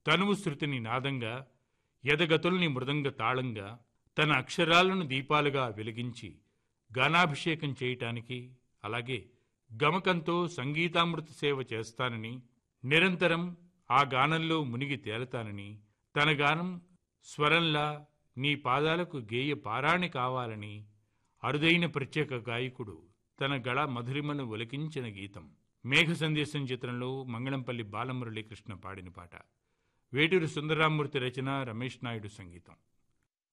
తనువు శృతిని నాదంగా ఎదగతుల్ని మృదంగ తాళంగా తన అక్షరాలను దీపాలుగా వెలిగించి గానాభిషేకం చేయటానికి అలాగే గమకంతో సంగీతామృత సేవ చేస్తానని నిరంతరం ఆ గానంలో మునిగి తేలతానని తన గానం స్వరంలా నీ పాదాలకు గేయ పారాణి కావాలని అరుదైన ప్రత్యేక గాయకుడు తన గళ మధురిమను ఒలికించిన గీతం మేఘ సందేశం చిత్రంలో మంగళంపల్లి బాలమురళీకృష్ణ పాడిన పాట వేటూరు సుందరామూర్తి రచన రమేష్ నాయుడు సంగీతం